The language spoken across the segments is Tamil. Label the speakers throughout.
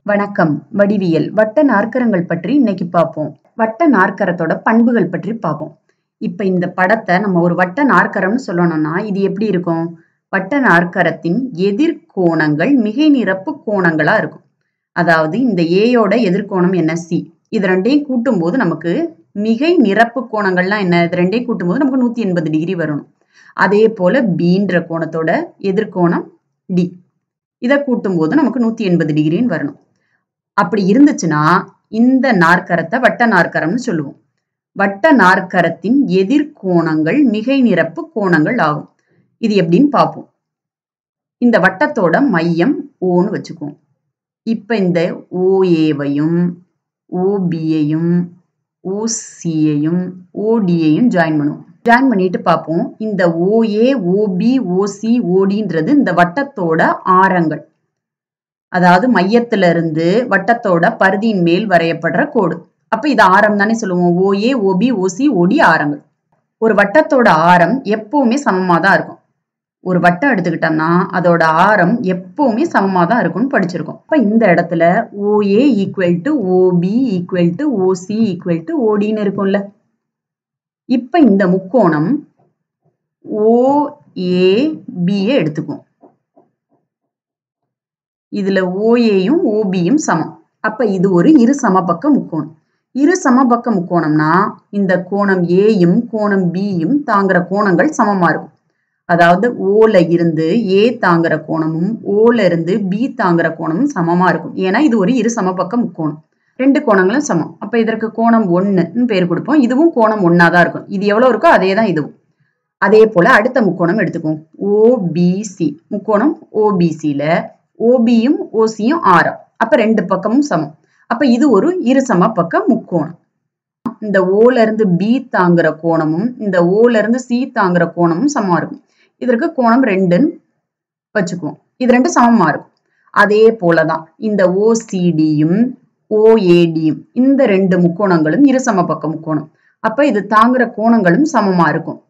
Speaker 1: வணக்கம் வடிவியல் வட்ட நாற்கரங்கள் பற்றி இன்னைக்கு பார்ப்போம் வட்ட நாற்கரத்தோட பண்புகள் பற்றி பார்ப்போம் இப்ப இந்த படத்தை நம்ம ஒரு வட்ட நாற்கரம்னு சொல்லணும்னா இது எப்படி இருக்கும் வட்ட நாற்கரத்தின் எதிர்கோணங்கள் மிகை நிரப்பு கோணங்களா இருக்கும் அதாவது இந்த ஏயோட எதிர்கோணம் என்ன சி இது ரெண்டையும் கூட்டும்போது நமக்கு மிகை நிரப்பு கோணங்கள்லாம் என்ன இது ரெண்டையும் கூட்டும்போது நமக்கு நூத்தி எண்பது டிகிரி வரணும் அதே போல பீன்ற கோணத்தோட எதிர்கோணம் டி இதை கூட்டும்போது நமக்கு நூத்தி எண்பது டிகிரின்னு வரணும் அப்படி இருந்துச்சுன்னா இந்த நாற்கரத்தை வட்ட நாற்கரம்னு சொல்லுவோம் வட்ட நாற்கரத்தின் எதிர்கோணங்கள் மிகை நிரப்பு கோணங்கள் ஆகும் இது எப்படின்னு பார்ப்போம் இந்த வட்டத்தோட மையம் ஓன்னு வச்சுக்குவோம் இப்ப இந்த ஓஏவையும் ஓபியையும் ஓசியையும் ஓடியையும் ஜாயின் பண்ணுவோம் ஜாயின் பண்ணிட்டு பார்ப்போம் இந்த ஓஏ ஓபி ஓசி ஓடின்றது இந்த வட்டத்தோட ஆரங்கள் அதாவது மையத்துல இருந்து வட்டத்தோட பருதியின் மேல் வரையப்படுற கோடு அப்ப இது ஆரம் தானே சொல்லுவோம் ஓஏ ஓபி ஓசி ஓடி ஆரங்கள் ஒரு வட்டத்தோட ஆரம் எப்பவுமே சமமா தான் இருக்கும் ஒரு வட்டம் எடுத்துக்கிட்டோம்னா அதோட ஆரம் எப்பவுமே சமமா தான் இருக்கும்னு படிச்சிருக்கோம் அப்ப இந்த இடத்துல OA equal to OB equal to OC equal to ஓடின்னு இருக்கும்ல இப்ப இந்த முக்கோணம் ஓஏபியை எடுத்துக்குவோம் இதுல ஓஏயும் ஓபியும் சமம் அப்ப இது ஒரு இரு சமபக்க முக்கோணம் இரு சமபக்க முக்கோணம்னா இந்த கோணம் ஏயும் கோணம் பியும் தாங்குற கோணங்கள் சமமா இருக்கும் அதாவது ஓல இருந்து ஏ தாங்குற கோணமும் ஓல இருந்து பி தாங்குற கோணமும் சமமா இருக்கும் ஏன்னா இது ஒரு இரு சமபக்க முக்கோணம் ரெண்டு கோணங்களும் சமம் அப்ப இதற்கு கோணம் ஒண்ணுன்னு பேர் கொடுப்போம் இதுவும் கோணம் ஒன்னா தான் இருக்கும் இது எவ்வளவு இருக்கோ அதே தான் இதுவும் அதே போல அடுத்த முக்கோணம் எடுத்துக்குவோம் ஓபிசி முக்கோணம் ஓபிசியில ஓபியும் ஓசியும் ஆரம் அப்ப ரெண்டு பக்கமும் சமம் அப்ப இது ஒரு இரு சம பக்க முக்கோணம் இந்த ஓல இருந்து பி தாங்குற கோணமும் இந்த ஓல இருந்து சி தாங்குற கோணமும் சமமா இருக்கும் இதற்கு கோணம் ரெண்டுன்னு வச்சுக்குவோம் இது ரெண்டு சமமா இருக்கும் அதே போலதான் இந்த ஓசிடியும் ஓஏடியும் இந்த ரெண்டு முக்கோணங்களும் இரு சம பக்க முக்கோணம் அப்ப இது தாங்குற கோணங்களும் சமமா இருக்கும்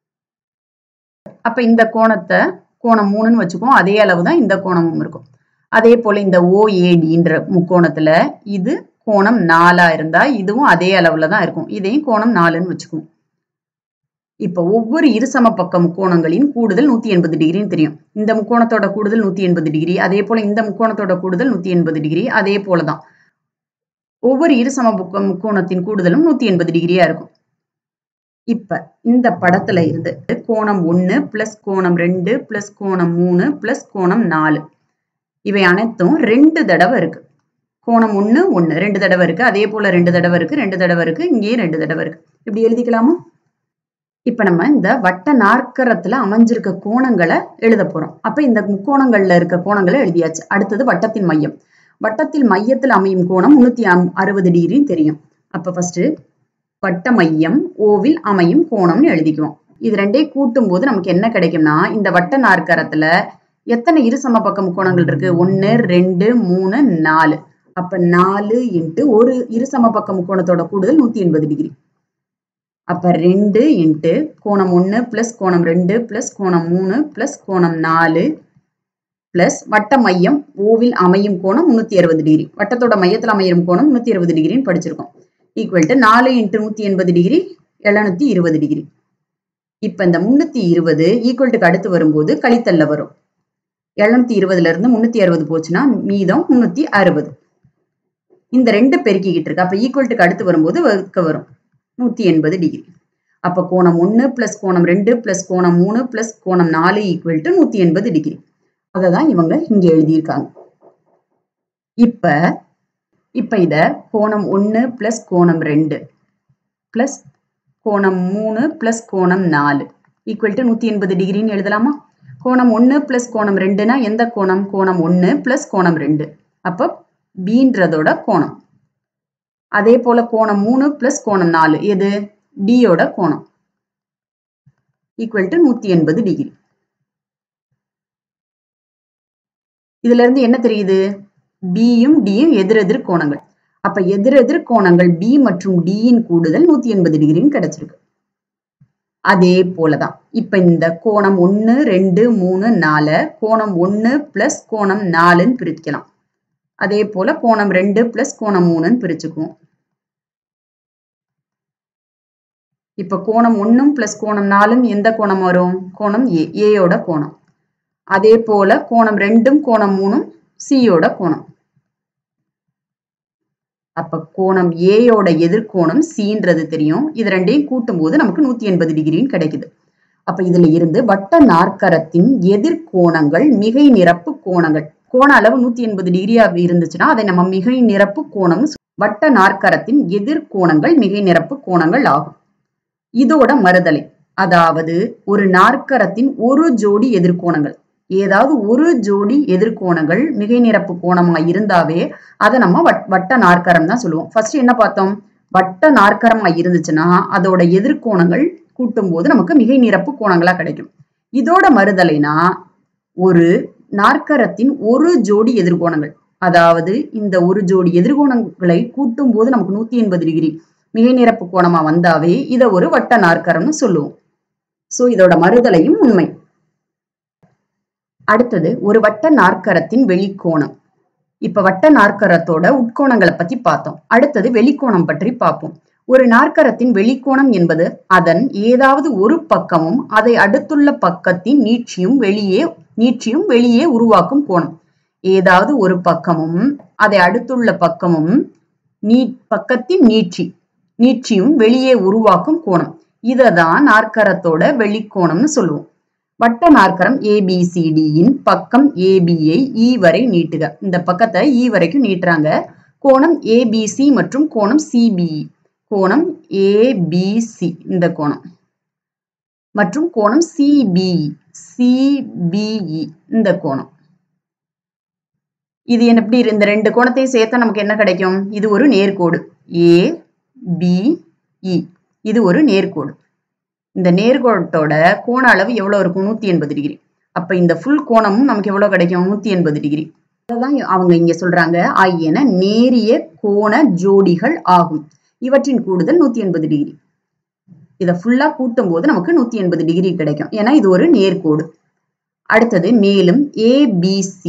Speaker 1: அப்ப இந்த கோணத்தை கோணம் மூணுன்னு வச்சுக்குவோம் அதே அளவு தான் இந்த கோணமும் இருக்கும் அதே போல இந்த ஓஏடின்ற முக்கோணத்துல இது கோணம் நாலா இருந்தா இதுவும் அதே அளவுல தான் இருக்கும் இதையும் கோணம் நாலுன்னு வச்சுக்குவோம் இப்ப ஒவ்வொரு இருசம பக்க முக்கோணங்களின் கூடுதல் நூத்தி எண்பது டிகிரின்னு தெரியும் இந்த முக்கோணத்தோட கூடுதல் நூத்தி எண்பது டிகிரி அதே போல இந்த முக்கோணத்தோட கூடுதல் நூத்தி எண்பது டிகிரி அதே போலதான் ஒவ்வொரு இருசம பக்க முக்கோணத்தின் கூடுதலும் நூத்தி எண்பது டிகிரியா இருக்கும் இப்ப இந்த படத்துல இருந்து கோணம் ஒன்னு பிளஸ் கோணம் ரெண்டு பிளஸ் கோணம் மூணு பிளஸ் கோணம் நாலு இவை அனைத்தும் ரெண்டு தடவை இருக்கு கோணம் ஒண்ணு ஒண்ணு ரெண்டு தடவை இருக்கு அதே போல ரெண்டு தடவை இருக்கு ரெண்டு தடவை இருக்கு இங்கேயும் ரெண்டு தடவை இருக்கு இப்படி எழுதிக்கலாமா இப்ப நம்ம இந்த வட்ட நாற்கரத்துல அமைஞ்சிருக்க கோணங்களை எழுத போறோம் அப்ப இந்த முக்கோணங்கள்ல இருக்க கோணங்களை எழுதியாச்சு அடுத்தது வட்டத்தின் மையம் வட்டத்தில் மையத்தில் அமையும் கோணம் முன்னூத்தி அறுபது டிகிரின்னு தெரியும் அப்ப ஃபர்ஸ்ட் வட்ட மையம் ஓவில் அமையும் கோணம்னு எழுதிக்குவோம் இது ரெண்டையும் கூட்டும் போது நமக்கு என்ன கிடைக்கும்னா இந்த வட்ட நாற்கரத்துல எத்தனை இரு சம பக்க முக்கோணங்கள் இருக்கு ஒன்னு ரெண்டு மூணு நாலு அப்ப நாலு இன்ட்டு ஒரு இரு சம பக்க முக்கோணத்தோட கூடுதல் நூத்தி எண்பது டிகிரி அப்ப ரெண்டு இன்ட்டு கோணம் ஒன்னு பிளஸ் கோணம் ரெண்டு பிளஸ் கோணம் மூணு பிளஸ் கோணம் நாலு பிளஸ் வட்ட மையம் ஓவில் அமையும் கோணம் முன்னூத்தி அறுபது டிகிரி வட்டத்தோட மையத்தில் அமையும் கோணம் முன்னூத்தி அறுபது டிகிரின்னு படிச்சிருக்கோம் ஈக்குவல் டு நாலு இன்ட்டு நூத்தி எண்பது டிகிரி எழுநூத்தி இருபது டிகிரி இப்ப இந்த முன்னூத்தி இருபது ஈக்குவல்ட்டுக்கு அடுத்து வரும்போது கழித்தல்ல வரும் எழுநூத்தி இருபதுல இருந்து முன்னூத்தி அறுபது போச்சுன்னா மீதம் முன்னூத்தி அறுபது இந்த ரெண்டு பெருக்கிக்கிட்டு இருக்கு அப்ப ஈக்குவல்ட்டுக்கு அடுத்து வரும்போது வகுக்க வரும் நூத்தி எண்பது டிகிரி அப்ப கோணம் ஒன்னு பிளஸ் கோணம் ரெண்டு பிளஸ் கோணம் மூணு பிளஸ் கோணம் நாலு ஈக்குவல் டு நூத்தி எண்பது டிகிரி அதை தான் இவங்க இங்க எழுதியிருக்காங்க இப்ப இப்ப இத கோணம் ஒன்னு பிளஸ் கோணம் ரெண்டு பிளஸ் கோணம் மூணு பிளஸ் கோணம் நாலு ஈக்குவல் டு நூத்தி எண்பது டிகிரின்னு எழுதலாமா கோணம் ஒன்று பிளஸ் கோணம் ரெண்டுனா எந்த கோணம் கோணம் ஒன்று பிளஸ் கோணம் ரெண்டு அப்போ பீன்றதோட கோணம் அதே போல கோணம் மூணு பிளஸ் கோணம் நாலு எது டியோட கோணம் ஈக்குவல் டு நூத்தி எண்பது டிகிரி இதுல இருந்து என்ன தெரியுது பியும் டியும் எதிரெதிர் கோணங்கள் அப்ப எதிரெதிர் கோணங்கள் பி மற்றும் டியின் கூடுதல் நூத்தி எண்பது டிகிரின்னு கிடைச்சிருக்கு அதே போலதான் இப்ப இந்த கோணம் ஒன்னு ரெண்டு மூணு நாலு கோணம் ஒன்னு பிளஸ் கோணம் நாலுன்னு பிரிக்கலாம் அதே போல கோணம் ரெண்டு பிளஸ் கோணம் மூணுன்னு பிரிச்சுக்குவோம் இப்ப கோணம் ஒன்னும் பிளஸ் கோணம் நாலும் எந்த கோணம் வரும் கோணம் ஏ ஏயோட கோணம் அதே போல கோணம் ரெண்டும் கோணம் மூணும் சியோட கோணம் அப்ப கோணம் ஏயோட எதிர்கோணம் சின்றது தெரியும் இது ரெண்டையும் கூட்டும் போது நமக்கு நூத்தி எண்பது டிகிரின்னு கிடைக்குது அப்ப இதுல இருந்து வட்ட நாற்கரத்தின் எதிர்கோணங்கள் மிகை நிரப்பு கோணங்கள் கோண அளவு நூத்தி எண்பது டிகிரியா இருந்துச்சுன்னா அதை நம்ம மிகை நிரப்பு கோணம் வட்ட நாற்கரத்தின் எதிர்கோணங்கள் மிகை நிரப்பு கோணங்கள் ஆகும் இதோட மறுதலை அதாவது ஒரு நாற்கரத்தின் ஒரு ஜோடி எதிர்கோணங்கள் ஏதாவது ஒரு ஜோடி எதிர்கோணங்கள் மிகை நிரப்பு கோணமா இருந்தாவே அதை நம்ம வட்ட நாற்கரம் தான் சொல்லுவோம் ஃபர்ஸ்ட் என்ன பார்த்தோம் வட்ட நாற்கரமா இருந்துச்சுன்னா அதோட எதிர்கோணங்கள் கூட்டும் போது நமக்கு மிகை நிரப்பு கோணங்களா கிடைக்கும் இதோட மறுதலைனா ஒரு நாற்கரத்தின் ஒரு ஜோடி எதிர்கோணங்கள் அதாவது இந்த ஒரு ஜோடி எதிர்கோணங்களை கூட்டும் போது நமக்கு நூத்தி எண்பது டிகிரி மிகை நிரப்பு கோணமா வந்தாவே இதை ஒரு வட்ட நாற்கரம்னு சொல்லுவோம் சோ இதோட மறுதலையும் உண்மை அடுத்தது ஒரு வட்ட நாற்கரத்தின் வெளிக்கோணம் இப்ப வட்ட நாற்கரத்தோட உட்கோணங்களை பத்தி பார்த்தோம் அடுத்தது வெளிக்கோணம் பற்றி பார்ப்போம் ஒரு நாற்கரத்தின் வெளிக்கோணம் என்பது அதன் ஏதாவது ஒரு பக்கமும் அதை அடுத்துள்ள பக்கத்தின் நீட்சியும் வெளியே நீட்சியும் வெளியே உருவாக்கும் கோணம் ஏதாவது ஒரு பக்கமும் அதை அடுத்துள்ள பக்கமும் நீ பக்கத்தின் நீட்சி நீட்சியும் வெளியே உருவாக்கும் கோணம் இததான் நாற்கரத்தோட வெளிக்கோணம்னு சொல்லுவோம் வட்ட நாற்கரம் ஏபிசிடியின் பக்கம் ஏபியை இ வரை நீட்டுக இந்த பக்கத்தை இ வரைக்கும் நீட்டுறாங்க கோணம் ஏபிசி மற்றும் கோணம் சிபிஇ கோணம் ஏபிசி இந்த கோணம் மற்றும் கோணம் சிபிஇ சிபிஇ இந்த கோணம் இது எப்படி இந்த ரெண்டு கோணத்தையும் சேர்த்தா நமக்கு என்ன கிடைக்கும் இது ஒரு நேர்கோடு ஏ பி இ இது ஒரு நேர்கோடு இந்த நேர்கோட்டோட கோண அளவு எவ்வளவு இருக்கும் நூத்தி எண்பது டிகிரி அப்ப இந்த ஃபுல் கோணமும் நமக்கு எவ்வளவு கிடைக்கும் நூத்தி எண்பது டிகிரி அதான் அவங்க இங்க சொல்றாங்க ஆகியன நேரிய கோண ஜோடிகள் ஆகும் இவற்றின் கூடுதல் நூத்தி எண்பது டிகிரி இதை ஃபுல்லா கூட்டும் போது நமக்கு நூத்தி எண்பது டிகிரி கிடைக்கும் ஏன்னா இது ஒரு நேர்கோடு அடுத்தது மேலும் ஏபிசி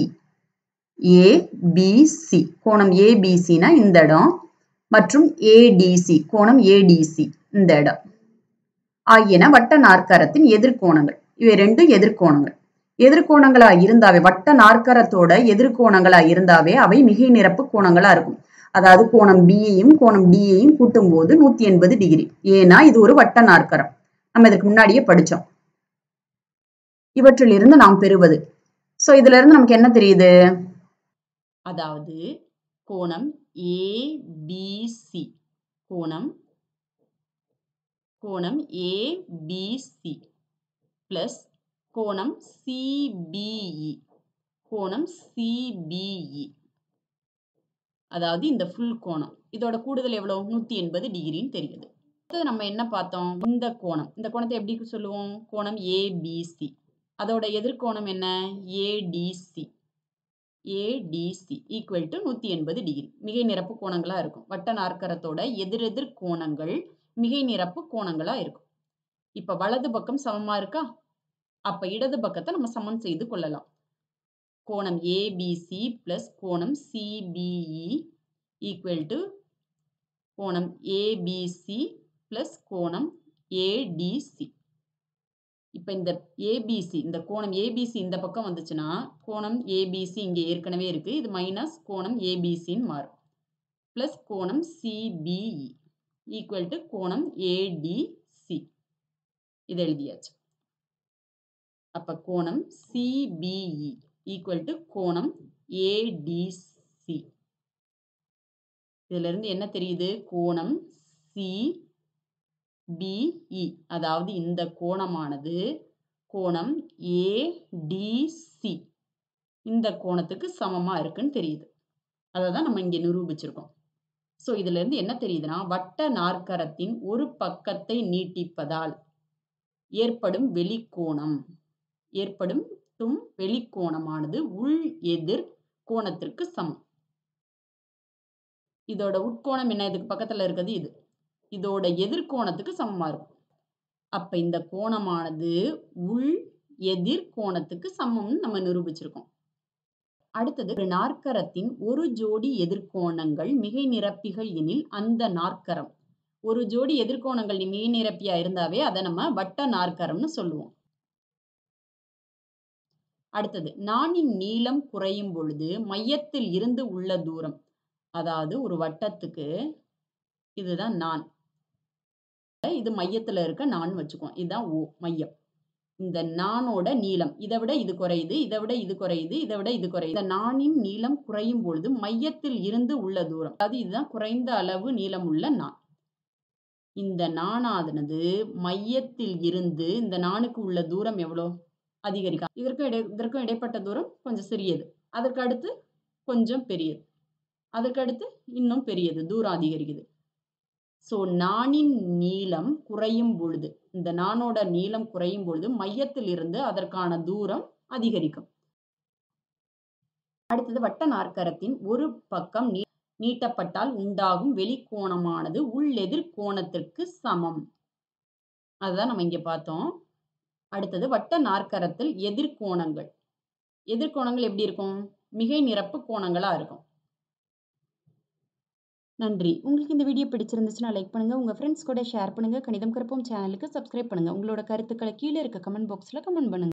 Speaker 1: ஏபிசி கோணம் ஏபிசினா இந்த இடம் மற்றும் ஏடிசி கோணம் ஏடிசி இந்த இடம் ஆகியன வட்ட நாற்கரத்தின் எதிர்கோணங்கள் இவை ரெண்டும் எதிர்கோணங்கள் எதிர்கோணங்களா இருந்தாவே வட்ட நாற்கரத்தோட எதிர்கோணங்களா இருந்தாவே அவை மிகை நிரப்பு கோணங்களா இருக்கும் அதாவது கோணம் பியையும் கோணம் டியையும் கூட்டும் போது நூத்தி எண்பது டிகிரி ஏன்னா இது ஒரு வட்ட நாற்கரம் நம்ம இதுக்கு முன்னாடியே படிச்சோம் இவற்றிலிருந்து நாம் பெறுவது சோ இதுல இருந்து நமக்கு என்ன தெரியுது அதாவது கோணம் ஏபிசி கோணம் கோணம் ஏபிசி பிளஸ் கோணம் சிபிஇ கோணம் சிபிஇ அதாவது இந்த ஃபுல் கோணம் இதோட கூடுதல் எவ்வளவு நூத்தி எண்பது டிகிரின்னு தெரியுது அடுத்தது நம்ம என்ன பார்த்தோம் இந்த கோணம் இந்த கோணத்தை எப்படி சொல்லுவோம் கோணம் ஏபிசி அதோட எதிர்கோணம் என்ன ஏடிசி ஏடிசி ஈக்குவல் டு நூத்தி எண்பது டிகிரி மிகை நிரப்பு கோணங்களா இருக்கும் வட்ட நாற்கரத்தோட எதிரெதிர் கோணங்கள் மிகை நிரப்பு கோணங்களா இருக்கும் இப்ப வலது பக்கம் சமமா இருக்கா அப்ப இடது பக்கத்தை நம்ம சமன் செய்து கொள்ளலாம் கோணம் ஏபிசி பிளஸ் கோணம் சிபிஇ ஈக்குவல் டு கோணம் ஏபிசி பிளஸ் கோணம் ஏடிசி இப்ப இந்த ஏபிசி இந்த கோணம் ஏபிசி இந்த பக்கம் வந்துச்சுன்னா கோணம் ஏபிசி இங்க ஏற்கனவே இருக்கு இது மைனஸ் கோணம் ஏபிசின்னு மாறும் பிளஸ் கோணம் சிபிஇ ஈக்குவல் டு கோணம் ஏடிசி இது எழுதியாச்சு அப்ப கோணம் சிபிஇ ஈக்குவல் டு கோணம் ஏடிசி இதுல இருந்து என்ன தெரியுது கோணம் சி பிஇ அதாவது இந்த கோணமானது கோணம் ஏடிசி இந்த கோணத்துக்கு சமமா இருக்குன்னு தெரியுது அதை தான் நம்ம இங்க நிரூபிச்சிருக்கோம் ஸோ இதுல இருந்து என்ன தெரியுதுன்னா வட்ட நாற்கரத்தின் ஒரு பக்கத்தை நீட்டிப்பதால் ஏற்படும் வெளிக்கோணம் ஏற்படும் தும் வெளிக்கோணமானது உள் எதிர் கோணத்திற்கு சமம் இதோட உட்கோணம் என்ன இதுக்கு பக்கத்துல இருக்கிறது இது இதோட எதிர்கோணத்துக்கு சமமா இருக்கும் அப்ப இந்த கோணமானது உள் எதிர் கோணத்துக்கு சமம்னு நம்ம நிரூபிச்சிருக்கோம் அடுத்தது ஒரு நாற்கரத்தின் ஒரு ஜோடி எதிர்கோணங்கள் மிகை நிரப்பிகள் எனில் அந்த நாற்கரம் ஒரு ஜோடி எதிர்கோணங்கள் மிகை நிரப்பியா இருந்தாவே அதை நம்ம வட்ட நாற்கரம்னு சொல்லுவோம் அடுத்தது நாணின் நீளம் குறையும் பொழுது மையத்தில் இருந்து உள்ள தூரம் அதாவது ஒரு வட்டத்துக்கு இதுதான் நான் இது மையத்துல இருக்க நான் வச்சுக்குவோம் இதுதான் ஓ மையம் இந்த நானோட நீளம் இதை விட இது குறையுது இதை விட இது குறையுது இதை விட இது குறையுது இந்த நானின் நீளம் குறையும் பொழுது மையத்தில் இருந்து உள்ள தூரம் அதாவது இதுதான் குறைந்த அளவு நீளம் உள்ள நான் இந்த நானானது மையத்தில் இருந்து இந்த நானுக்கு உள்ள தூரம் எவ்வளோ அதிகரிக்கும் இதற்கும் இடை இதற்கும் இடைப்பட்ட தூரம் கொஞ்சம் சிறியது அதற்கு அடுத்து கொஞ்சம் பெரியது அதற்கு அடுத்து இன்னும் பெரியது தூரம் அதிகரிக்குது ஸோ நானின் நீளம் குறையும் பொழுது இந்த நானோட நீளம் குறையும் பொழுது மையத்தில் இருந்து அதற்கான தூரம் அதிகரிக்கும் அடுத்தது வட்ட நாற்கரத்தின் ஒரு பக்கம் நீ நீட்டப்பட்டால் உண்டாகும் வெளிக்கோணமானது உள்ளெதிர் கோணத்திற்கு சமம் அதுதான் நம்ம இங்க பார்த்தோம் அடுத்தது வட்ட நாற்கரத்தில் எதிர்கோணங்கள் எதிர்கோணங்கள் எப்படி இருக்கும் மிகை நிரப்பு கோணங்களா இருக்கும் நன்றி உங்களுக்கு இந்த வீடியோ பிடிச்சிருந்துச்சுன்னா லைக் பண்ணுங்க உங்க ஃப்ரெண்ட்ஸ் கூட ஷேர் பண்ணுங்க கணிதம் கற்போம் சேனலுக்கு சப்ஸ்கிரைப் பண்ணுங்க உங்களோட கருத்துக்களை கீழே இருக்க கமெண்ட் பாக்ஸ்ல கமெண்ட் பண்ணுங்க